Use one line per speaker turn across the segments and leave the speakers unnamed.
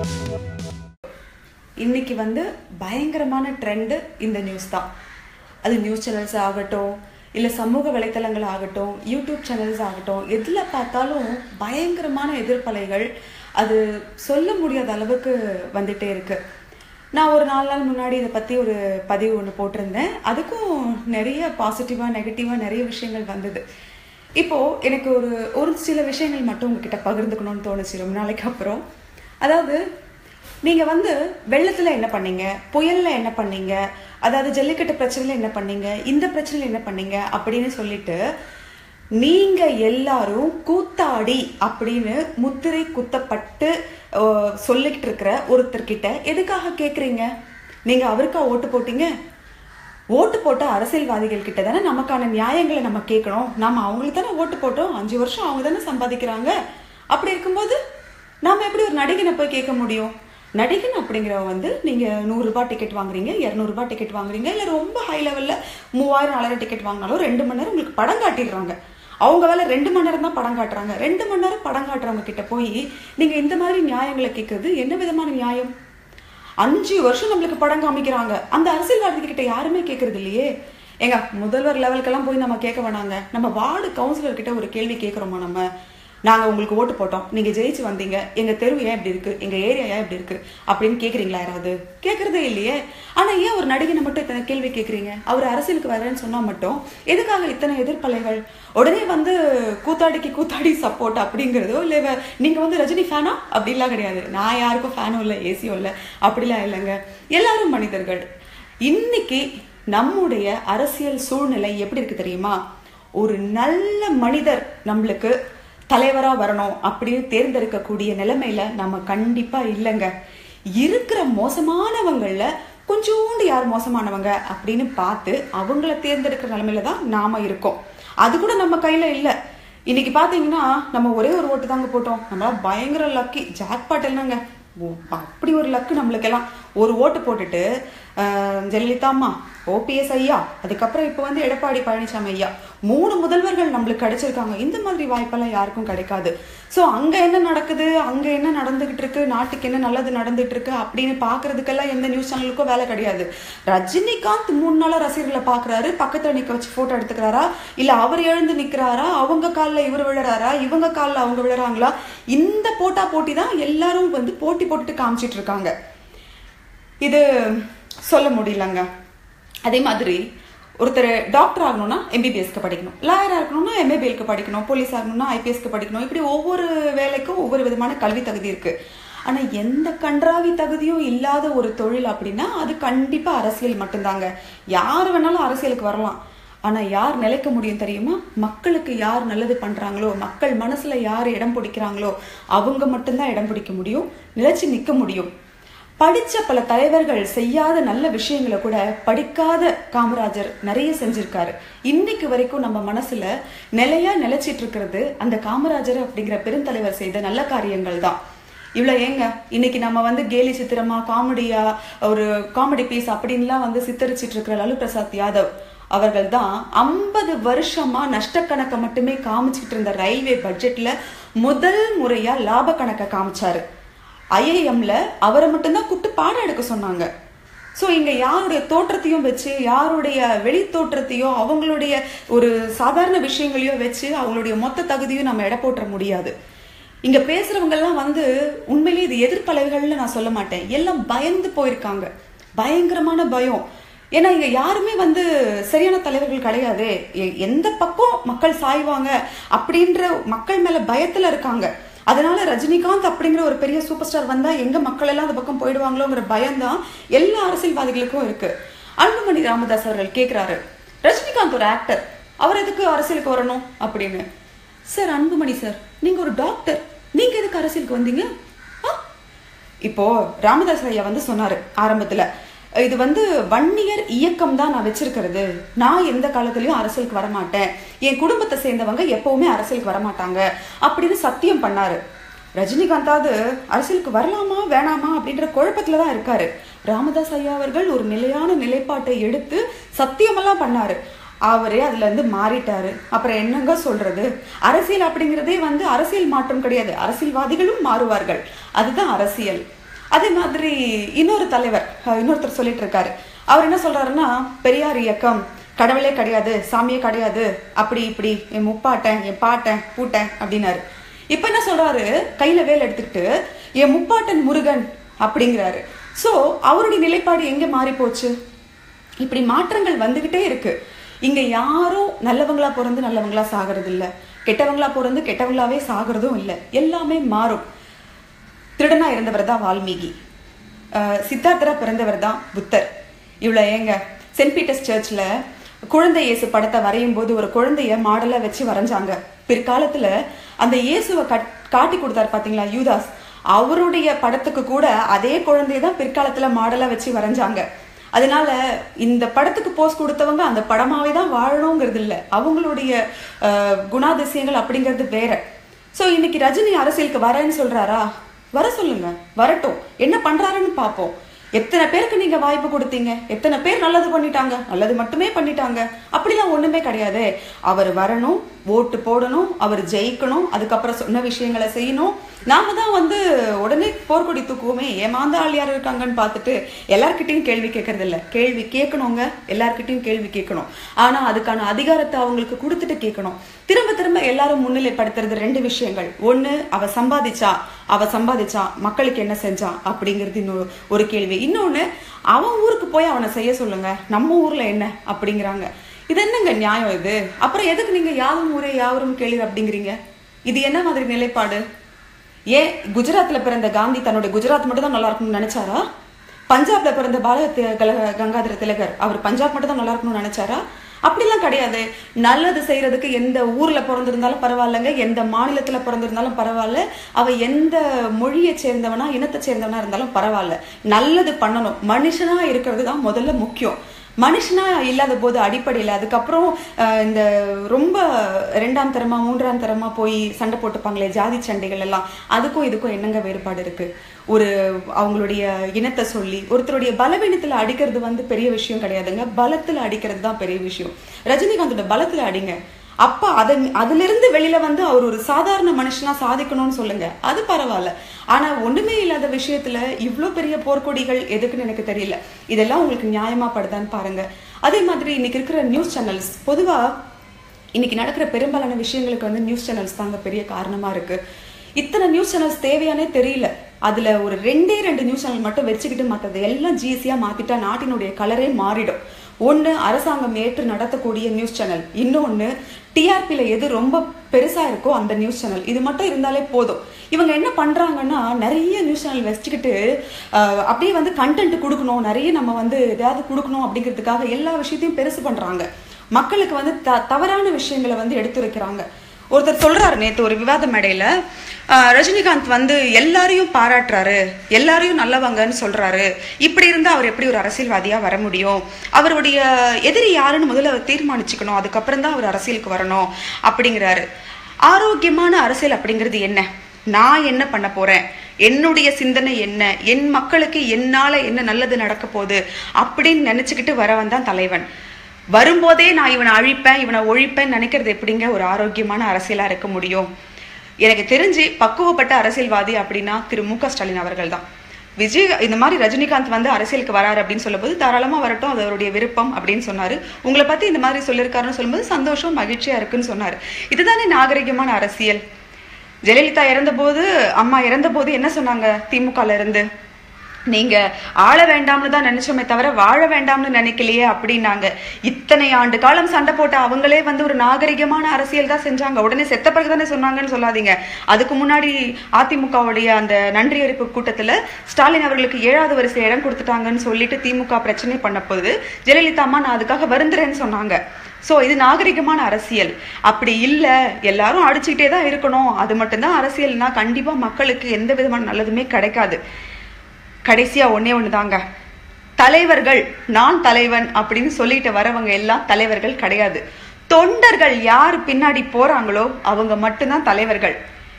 இன்னைக்கு வந்து பயங்கரமான ட்ரெண்டு இந்த நியூஸ் தான் அது நியூஸ் சேனல்ஸ் ஆகட்டும் இல்லை சமூக வலைத்தளங்கள் ஆகட்டும் யூடியூப் சேனல்ஸ் ஆகட்டும் எதில் பார்த்தாலும் பயங்கரமான எதிர்ப்பலைகள் அது சொல்ல முடியாத அளவுக்கு வந்துட்டே இருக்கு நான் ஒரு நாலு நாள் முன்னாடி இதை பற்றி ஒரு பதிவு ஒன்று போட்டிருந்தேன் அதுக்கும் நிறைய பாசிட்டிவாக நெகட்டிவாக நிறைய விஷயங்கள் வந்தது இப்போ எனக்கு ஒரு ஒரு சில விஷயங்கள் மட்டும் உங்ககிட்ட பகிர்ந்துக்கணும்னு தோணுச்சு ரொம்ப நாளைக்கு அப்புறம் அதாவது நீங்க வந்து வெள்ளத்துல என்ன பண்ணீங்க புயல்ல என்ன பண்ணீங்க அதாவது ஜல்லிக்கட்டு பிரச்சனையில என்ன பண்ணீங்க இந்த பிரச்சனையில என்ன பண்ணீங்க அப்படின்னு சொல்லிட்டு நீங்க எல்லாரும் கூத்தாடி அப்படின்னு முத்திரை குத்தப்பட்டு அஹ், சொல்லிக்கிட்டு இருக்கிற ஒருத்தர்கிட்ட எதுக்காக கேக்குறீங்க நீங்க அவருக்கா ஓட்டு போட்டீங்க ஓட்டு போட்ட அரசியல்வாதிகள் கிட்ட தானே நமக்கான நியாயங்களை நம்ம கேட்கணும் நாம அவங்களுக்கு தானே ஓட்டு போட்டோம் அஞ்சு வருஷம் அவங்க தானே சம்பாதிக்கிறாங்க அப்படி இருக்கும்போது நாம எப்படி ஒரு நடிகனை போய் கேட்க முடியும் நடிகன் அப்படிங்கிறவன் வந்து நீங்க நூறு ரூபாய் டிக்கெட் வாங்குறீங்க இரநூறுபா டிக்கெட் வாங்குறீங்க இல்ல ரொம்ப ஹை லெவல்ல மூவாயிரம் நாலாயிரம் டிக்கெட் வாங்கினாலும் ரெண்டு மணி நேரம் உங்களுக்கு படம் காட்டிடுறாங்க அவங்க வேலை ரெண்டு மணி நேரம் தான் படம் காட்டுறாங்க ரெண்டு மணி நேரம் படம் காட்டுறவங்க கிட்ட போய் நீங்க இந்த மாதிரி நியாயங்களை கேட்கறது என்ன விதமான நியாயம் அஞ்சு வருஷம் நம்மளுக்கு படம் காமிக்கிறாங்க அந்த அரசியல்வாதி கிட்ட யாருமே கேட்கறது இல்லையே ஏங்க முதல்வர் லெவலுக்கெல்லாம் போய் நம்ம கேட்க வேணாங்க நம்ம வார்டு கவுன்சிலர் கிட்ட ஒரு கேள்வி கேட்குறோமா நம்ம நாங்க உங்களுக்கு ஓட்டு போட்டோம் நீங்க ஜெயிச்சு வந்தீங்க எங்க தெருவு ஏன் இப்படி இருக்கு எங்க ஏரியா ஏன் இப்படி இருக்கு அப்படின்னு கேக்குறீங்களா யாராவது கேக்குறதே இல்லையே ஆனா ஏன் ஒரு நடிகனை மட்டும் இத்தனை கேள்வி கேக்குறீங்க அவர் அரசியலுக்கு வரேன்னு சொன்னா மட்டும் எதுக்காக இத்தனை எதிர்ப்பலைகள் உடனே வந்து கூத்தாடிக்கு கூத்தாடி சப்போர்ட் அப்படிங்கிறதோ இல்ல இவ- நீங்க வந்து ரஜினி ஃபேனா அப்படிலாம் கிடையாது நான் யாருக்கும் ஃபேனும் இல்லை ஏசியும் இல்லை அப்படிலாம் இல்லைங்க எல்லாரும் மனிதர்கள் இன்னைக்கு நம்முடைய அரசியல் சூழ்நிலை எப்படி இருக்கு தெரியுமா ஒரு நல்ல மனிதர் நம்மளுக்கு தலைவரா வரணும் அப்படின்னு தேர்ந்தெடுக்கக்கூடிய நிலைமையில நம்ம கண்டிப்பா இல்லைங்க இருக்கிற மோசமானவங்கள்ல கொஞ்சோண்டு யார் மோசமானவங்க அப்படின்னு பார்த்து அவங்கள தேர்ந்தெடுக்கிற நிலைமையில தான் நாம இருக்கோம் அது கூட நம்ம கையில இல்ல இன்னைக்கு பாத்தீங்கன்னா நம்ம ஒரே ஒரு ஓட்டு தாங்க போட்டோம் நம்மளா பயங்கர லக்கி ஜாக்பாட் என்னங்க ஓ, அப்படி ஒரு லக்கு நம்மளுக்கெல்லாம் ஒரு ஓட்டு போட்டுட்டு ஆஹ், ஜெயலலிதா அம்மா ஓபிஎஸ் ஐயா அதுக்கப்புறம் இப்போ வந்து எடப்பாடி பழனிசாமி ஐயா மூணு முதல்வர்கள் நம்மளுக்கு கிடைச்சிருக்காங்க இந்த மாதிரி வாய்ப்பெல்லாம் யாருக்கும் கிடைக்காது ஸோ அங்க என்ன நடக்குது அங்க என்ன நடந்துகிட்டு இருக்கு நாட்டுக்கு என்ன நல்லது நடந்துட்டு இருக்கு அப்படின்னு பாக்குறதுக்கெல்லாம் எந்த நியூஸ் சேனலுக்கும் வேலை கிடையாது ரஜினிகாந்த் மூணு நாளா ரசிகர்களை பாக்குறாரு பக்கத்துல நிக்க வச்சு போட்டோ எடுத்துக்கிறாரா இல்ல அவர் எழுந்து நிக்கிறாரா அவங்க கால்ல இவர் விழுறாரா இவங்க கால்ல அவங்க விழுறாங்களா இந்த போட்டா போட்டி தான் எல்லாரும் வந்து போட்டி போட்டுட்டு காமிச்சிட்டு இருக்காங்க இது சொல்ல முடியலங்க அதே மாதிரி ஒருத்தர் டாக்டர் ஆகணும்னா எம்பிபிஎஸ்க்கு படிக்கணும் லாயர் ஆகணும்னா எம்ஏபிஎல்க்கு படிக்கணும் போலீஸ் ஆகணும்னா ஐபிஎஸ்க்கு படிக்கணும் இப்படி ஒவ்வொரு வேலைக்கும் ஒவ்வொரு விதமான கல்வி தகுதி இருக்கு ஆனா எந்த கன்றாவி தகுதியும் இல்லாத ஒரு தொழில் அப்படின்னா அது கண்டிப்பா அரசியல் மட்டும்தாங்க யார் வேணாலும் அரசியலுக்கு வரலாம் ஆனா யார் நிலைக்க முடியும் தெரியுமா மக்களுக்கு யார் நல்லது பண்றாங்களோ மக்கள் மனசுல யார் இடம் பிடிக்கிறாங்களோ அவங்க மட்டும்தான் இடம் பிடிக்க முடியும் நிலைச்சு நிக்க முடியும் படிச்ச பல தலைவர்கள் செய்யாத நல்ல விஷயங்களை கூட படிக்காத காமராஜர் நிறைய செஞ்சிருக்காரு இன்னைக்கு வரைக்கும் நம்ம மனசுல நிலையா நிலைச்சிட்டு இருக்கிறது அந்த காமராஜர் அப்படிங்கிற பெருந்தலைவர் செய்த நல்ல காரியங்கள் தான் இவ்வளவு ஏங்க இன்னைக்கு நம்ம வந்து கேலி சித்திரமா காமெடியா ஒரு காமெடி பீஸ் அப்படின்லாம் வந்து சித்தரிச்சிட்டு இருக்கிற லலு பிரசாத் யாதவ் அவர்கள் தான் ஐம்பது வருஷமா நஷ்டக்கணக்கை மட்டுமே காமிச்சிட்டு இருந்த ரயில்வே பட்ஜெட்ல முதல் முறையா லாப கணக்கை காமிச்சாரு ஐஐஎம்ல அவரை மட்டும்தான் கூப்பிட்டு பாடம் எடுக்க சொன்னாங்க ஸோ இங்க யாருடைய தோற்றத்தையும் வச்சு யாருடைய வெளி தோற்றத்தையோ அவங்களுடைய ஒரு சாதாரண விஷயங்களையோ வச்சு அவங்களுடைய மொத்த தகுதியும் நம்ம எடை போட்டுற முடியாது இங்க பேசுறவங்க எல்லாம் வந்து உண்மையிலேயே இது எதிர்ப்பலைகள்னு நான் சொல்ல மாட்டேன் எல்லாம் பயந்து போயிருக்காங்க பயங்கரமான பயம் ஏன்னா இங்க யாருமே வந்து சரியான தலைவர்கள் கிடையாது எ- எந்த பக்கம் மக்கள் சாய்வாங்க அப்படின்ற மக்கள் மேல பயத்துல இருக்காங்க அதனால ரஜினிகாந்த் அப்படிங்கிற ஒரு பெரிய சூப்பர் ஸ்டார் வந்தா எங்க மக்கள் எல்லாம் அந்த பக்கம் போயிடுவாங்களோங்கிற பயம்தான் எல்லா அரசியல்வாதிகளுக்கும் இருக்கு அன்புமணி ராமதாஸ் அவர்கள் கேக்குறாரு ரஜினிகாந்த் ஒரு ஆக்டர் அவர் எதுக்கு அரசியலுக்கு வரணும் அப்படின்னு சார் அன்புமணி சார் நீங்க ஒரு டாக்டர் நீங்க எதுக்கு அரசியலுக்கு வந்தீங்க ஆ? இப்போ ராமதாஸ் ஐயா வந்து சொன்னாரு ஆரம்பத்துல இது வந்து வன்னியர் இயக்கம் தான் நான் வச்சிருக்கிறது நான் எந்த காலத்துலயும் அரசியலுக்கு வரமாட்டேன் என் குடும்பத்தை சேர்ந்தவங்க எப்பவுமே அரசியலுக்கு வரமாட்டாங்க அப்படின்னு சத்தியம் பண்ணாரு ரஜினிகாந்தாவது அரசியலுக்கு வரலாமா வேணாமா அப்படின்ற குழப்பத்துல தான் இருக்காரு ராமதாஸ் ஐயா அவர்கள் ஒரு நிலையான நிலைப்பாட்டை எடுத்து சத்தியமெல்லாம் பண்ணாரு அவரே அதுல இருந்து மாறிட்டாரு அப்புறம் என்னங்க சொல்றது அரசியல் அப்படிங்கிறதே வந்து அரசியல் மாற்றம் கிடையாது அரசியல்வாதிகளும் மாறுவார்கள் அதுதான் அரசியல் அதே மாதிரி இன்னொரு தலைவர் அஹ், இன்னொருத்தர் சொல்லிட்டு இருக்காரு அவர் என்ன சொல்றாருன்னா பெரியார் இயக்கம் கடவுளே கிடையாது சாமியே கிடையாது அப்படி இப்படி என் முப்பாட்டன் என் பாட்டன் பூட்டன் அப்படின்னாரு இப்ப என்ன சொல்றாரு கையில வேல் எடுத்துக்கிட்டு என் முப்பாட்டன் முருகன் அப்படிங்கிறாரு சோ அவருடைய நிலைப்பாடு எங்க மாறி போச்சு இப்படி மாற்றங்கள் வந்துகிட்டே இருக்கு இங்க யாரும் நல்லவங்களா பிறந்து நல்லவங்களா சாகிறது இல்ல கெட்டவங்களா பிறந்து கெட்டவங்களாவே சாகிறதும் இல்ல எல்லாமே மாறும் திருடனா இருந்தவர் தான் வால்மீகி அஹ் சித்தார்த்தரா பிறந்தவர் தான் புத்தர் இவ்வளோ ஏங்க சென்ட் பீட்டர்ஸ் சர்ச்சில் குழந்தை இயேசு படத்தை வரையும் போது ஒரு குழந்தைய மாடலா வச்சு வரைஞ்சாங்க பிற்காலத்துல அந்த இயேசுவை கட் காட்டி கொடுத்தாரு பாத்தீங்களா யூதாஸ் அவருடைய படத்துக்கு கூட அதே குழந்தைய தான் பிற்காலத்துல மாடலா வச்சு வரைஞ்சாங்க அதனால இந்த படத்துக்கு போஸ் கொடுத்தவங்க அந்த படமாவே தான் வாழணுங்கிறது இல்ல அவங்களுடைய அஹ், குணாதிசயங்கள் அப்படிங்கிறது வேற சோ இன்னைக்கு ரஜினி அரசியலுக்கு வரேன்னு சொல்றாரா வர சொல்லுங்க வரட்டும் என்ன பண்றாருன்னு பார்ப்போம் எத்தனை பேருக்கு நீங்க வாய்ப்பு கொடுத்தீங்க எத்தனை பேர் நல்லது பண்ணிட்டாங்க நல்லது மட்டுமே பண்ணிட்டாங்க அப்படிலாம் ஒண்ணுமே கிடையாது அவர் வரணும் ஓட்டு போடணும் அவர் ஜெயிக்கணும் அதுக்கப்புறம் சொன்ன விஷயங்களை செய்யணும் நாம தான் வந்து உடனே போர்க்கொடி தூக்குவோமே ஏமாந்த ஆள் யார் இருக்காங்கன்னு பார்த்துட்டு எல்லார்கிட்டயும் கேள்வி கேட்கறது இல்ல கேள்வி கேட்கணுங்க எல்லார்கிட்டயும் கேள்வி கேட்கணும் ஆனா அதுக்கான அதிகாரத்தை அவங்களுக்கு கொடுத்துட்டு கேட்கணும் திரும்ப திரும்ப எல்லாரும் முன்னிலைப்படுத்துறது ரெண்டு விஷயங்கள் ஒண்ணு அவ சம்பாதிச்சா அவ சம்பாதிச்சா மக்களுக்கு என்ன செஞ்சா அப்படிங்கிறது இன்னொரு ஒரு கேள்வி இன்னொன்னு அவன் ஊருக்கு போய் அவனை செய்ய சொல்லுங்க நம்ம ஊர்ல என்ன அப்படிங்கிறாங்க இது என்னங்க நியாயம் இது அப்புறம் எதுக்கு நீங்க யாரும் ஊரே யாவரும் கேள்வி அப்படிங்கிறீங்க இது என்ன மாதிரி நிலைப்பாடு ஏன் குஜராத்ல பிறந்த காந்தி தன்னுடைய குஜராத் மட்டும் தான் நல்லா இருக்கணும்னு நினைச்சாரா பஞ்சாப்ல பிறந்த பால தி- கல- கங்காதர திலகர் அவர் பஞ்சாப் மட்டும் தான் நல்லா இருக்கணும்னு நினைச்சாரா அப்படிலாம் கிடையாது நல்லது செய்யறதுக்கு எந்த ஊர்ல பிறந்திருந்தாலும் பரவாயில்லைங்க எந்த மாநிலத்துல பிறந்திருந்தாலும் பரவாயில்ல அவ எந்த மொழியை சேர்ந்தவனா இனத்தை சேர்ந்தவனா இருந்தாலும் பரவாயில்ல நல்லது பண்ணணும் மனுஷனா இருக்கிறது தான் முதல்ல முக்கியம் மனுஷனா இல்லாத போது அடிப்படையில் அதுக்கப்புறம் அஹ், இந்த ரொம்ப ரெண்டாம் தரமா மூன்றாம் தரமா போய் சண்டை போட்டுப்பாங்களே ஜாதி சண்டைகள் எல்லாம் அதுக்கும் இதுக்கும் என்னங்க வேறுபாடு இருக்கு ஒரு அவங்களுடைய இனத்தை சொல்லி ஒருத்தருடைய பலவீனத்துல அடிக்கிறது வந்து பெரிய விஷயம் கிடையாதுங்க பலத்துல அடிக்கிறது தான் பெரிய விஷயம் ரஜினிகாந்தோட பலத்துல அடிங்க அப்ப அதன் அதுல இருந்து வெளியில வந்து அவர் ஒரு சாதாரண மனுஷனா சாதிக்கணும்னு சொல்லுங்க அது பரவாயில்ல ஆனா ஒண்ணுமே இல்லாத விஷயத்துல இவ்ளோ பெரிய போர்க்கொடிகள் எதுக்குன்னு எனக்கு தெரியல இதெல்லாம் உங்களுக்கு நியாயமா படுதான்னு பாருங்க அதே மாதிரி இன்னைக்கு இருக்கிற நியூஸ் சேனல்ஸ் பொதுவா இன்னைக்கு நடக்கிற பெரும்பாலான விஷயங்களுக்கு வந்து நியூஸ் சேனல்ஸ் தாங்க பெரிய காரணமா இருக்கு இத்தனை நியூஸ் சேனல்ஸ் தேவையானே தெரியல அதுல ஒரு ரெண்டே ரெண்டு நியூஸ் சேனல் மட்டும் வச்சுக்கிட்டு மத்தது எல்லாம் ஜிஎஸ்சியா மாத்திட்டா நாட்டினுடைய கலரே மாறிடும் ஒண்ணு அரசாங்கம் ஏற்று நடத்தக்கூடிய நியூஸ் சேனல் இன்னொன்னு டிஆர்பியில் எது ரொம்ப பெருசா இருக்கோ அந்த நியூஸ் சேனல் இது மட்டும் இருந்தாலே போதும் இவங்க என்ன பண்றாங்கன்னா நிறைய நியூஸ் சேனல் வச்சுக்கிட்டு ஆஹ், அப்படியே வந்து கண்டென்ட் கொடுக்கணும் நிறைய நம்ம வந்து ஏதாவது கொடுக்கணும் அப்படிங்கிறதுக்காக எல்லா விஷயத்தையும் பெருசு பண்றாங்க மக்களுக்கு வந்து த தவறான விஷயங்களை வந்து எடுத்து வைக்கிறாங்க ஒருத்தர் சொல்றாரு நேத்து ஒரு விவாத மேடையில ஆஹ், ரஜினிகாந்த் வந்து எல்லாரையும் பாராட்டுறாரு எல்லாரையும் நல்லவங்கன்னு சொல்றாரு இப்படி இருந்தா அவர் எப்படி ஒரு அரசியல்வாதியா வர முடியும் அவருடைய எதிரி யாருன்னு முதல்ல அவர் தீர்மானிச்சுக்கணும் அதுக்கப்புறம் தான் அவர் அரசியலுக்கு வரணும் அப்படிங்கிறாரு ஆரோக்கியமான அரசியல் அப்படிங்கிறது என்ன நான் என்ன பண்ண போறேன் என்னுடைய சிந்தனை என்ன என் மக்களுக்கு என்னால என்ன நல்லது நடக்க போகுது அப்படின்னு நினைச்சுக்கிட்டு வரவன் தான் தலைவன் வரும்போதே நான் இவனை அழிப்பேன் இவனை ஒழிப்பேன் நினைக்கிறது எப்படிங்க ஒரு ஆரோக்கியமான அரசியலா இருக்க முடியும் எனக்கு தெரிஞ்சு பக்குவப்பட்ட அரசியல்வாதி அப்படின்னா திரு மு க ஸ்டாலின் அவர்கள் தான் விஜய் இந்த மாதிரி ரஜினிகாந்த் வந்து அரசியலுக்கு வராரு அப்படின்னு சொல்லும்போது தாராளமா வரட்டும் அது அவருடைய விருப்பம் அப்படின்னு சொன்னாரு உங்களை பத்தி இந்த மாதிரி சொல்லியிருக்காருன்னு சொல்லும்போது சந்தோஷம் மகிழ்ச்சியா இருக்குன்னு சொன்னாரு இதுதானே நாகரிகமான அரசியல் ஜெயலலிதா இறந்தபோது அம்மா இறந்தபோது என்ன சொன்னாங்க திமுகல இருந்து நீங்க ஆள வேண்டாம்னு தான் நினைச்சோமே தவிர வாழ வேண்டாம்னு நினைக்கலையே அப்படின்னாங்க இத்தனை ஆண்டு காலம் சண்டை போட்ட அவங்களே வந்து ஒரு நாகரிகமான அரசியல் தான் செஞ்சாங்க உடனே செத்த பிறகு தானே சொன்னாங்கன்னு சொல்லாதீங்க அதுக்கு முன்னாடி அதிமுகவுடைய அந்த நன்றி அறிப்பு கூட்டத்துல ஸ்டாலின் அவர்களுக்கு ஏழாவது வரிசை இடம் கொடுத்துட்டாங்கன்னு சொல்லிட்டு திமுக பிரச்சனை பண்ண போது ஜெயலலிதா அம்மா நான் அதுக்காக வருந்துறேன்னு சொன்னாங்க சோ இது நாகரிகமான அரசியல் அப்படி இல்ல எல்லாரும் அடிச்சுக்கிட்டே தான் இருக்கணும் அது மட்டும்தான் அரசியல்னா கண்டிப்பா மக்களுக்கு எந்த விதமான நல்லதுமே கிடைக்காது கடைசியா ஒண்ணே ஒண்ணுதாங்க தலைவர்கள் நான் தலைவன் அப்படின்னு சொல்லிட்டு வரவங்க எல்லாம் தலைவர்கள் கிடையாது தொண்டர்கள் யார் பின்னாடி போறாங்களோ அவங்க மட்டும்தான் தலைவர்கள்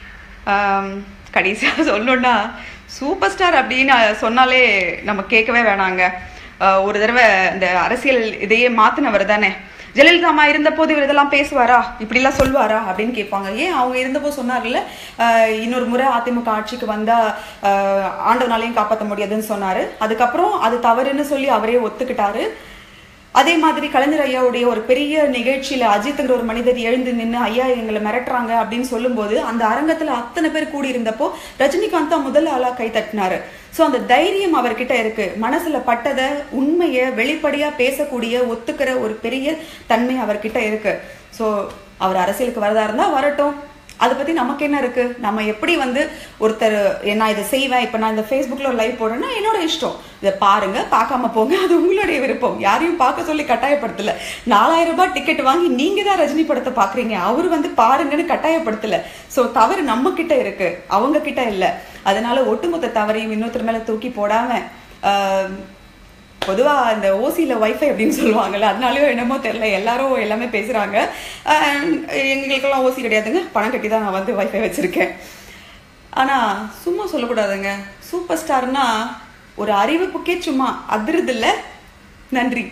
ஆம், கடைசியா சொல்லணும்னா சூப்பர் ஸ்டார் அப்படின்னு சொன்னாலே நம்ம கேட்கவே வேணாங்க ஆஹ் ஒரு தடவை இந்த அரசியல் இதையே மாத்தினவர் தானே ஜெயலலிதா அம்மா இருந்தபோது இவர் இதெல்லாம் பேசுவாரா இப்படிலாம் சொல்லுவாரா அப்படின்னு கேட்பாங்க ஏன் அவங்க இருந்தபோது சொன்னார்ல ஆஹ் இன்னொரு முறை அதிமுக ஆட்சிக்கு வந்தா ஆஹ் ஆண்டவனாலையும் காப்பாற்ற முடியாதுன்னு சொன்னாரு அதுக்கப்புறம் அது தவறுன்னு சொல்லி அவரே ஒத்துக்கிட்டாரு அதே மாதிரி கலைஞர் ஐயாவுடைய ஒரு பெரிய நிகழ்ச்சியில அஜித்ங்கிற ஒரு மனிதர் எழுந்து நின்று ஐயா எங்களை மிரட்டுறாங்க அப்படின்னு சொல்லும்போது அந்த அரங்கத்துல அத்தனை பேர் கூடி இருந்தப்போ ரஜினிகாந்த் தான் முதல் ஆளா கை தட்டினாரு ஸோ அந்த தைரியம் அவர்கிட்ட இருக்கு மனசுல பட்டதை உண்மையை வெளிப்படையா பேசக்கூடிய ஒத்துக்கிற ஒரு பெரிய தன்மை அவர்கிட்ட இருக்கு ஸோ அவர் அரசியலுக்கு வரதா இருந்தா வரட்டும் அதை பத்தி நமக்கு என்ன இருக்கு நம்ம எப்படி வந்து ஒருத்தர் நான் இதை செய்வேன் இப்போ நான் இந்த ஃபேஸ்புக்கில் ஒரு லைவ் போடுறேன்னா என்னோட இஷ்டம் இதை பாருங்க பார்க்காம போங்க அது உங்களுடைய விருப்பம் யாரையும் பார்க்க சொல்லி கட்டாயப்படுத்தல நாலாயிரம் ரூபாய் டிக்கெட் வாங்கி நீங்க தான் ரஜினி படத்தை பாக்குறீங்க அவர் வந்து பாருங்கன்னு கட்டாயப்படுத்தல ஸோ தவறு நம்ம கிட்ட இருக்கு அவங்க கிட்ட இல்லை அதனால ஒட்டுமொத்த தவறையும் இன்னொருத்தர் மேல தூக்கி போடாம ஆஹ், பொதுவா இந்த ஓசியில் வைஃபை அப்படின்னு சொல்லுவாங்கல்ல அதனாலயோ என்னமோ தெரியல எல்லாரும் எல்லாமே பேசுறாங்க அஹ் எங்களுக்கெல்லாம் ஓசி கிடையாதுங்க பணம் கட்டி தான் நான் வந்து வைஃபை வச்சிருக்கேன் ஆனா சும்மா சொல்லக்கூடாதுங்க சூப்பர் ஸ்டார்னா ஒரு அறிவிப்புக்கே சும்மா அதிருது இல்ல நன்றி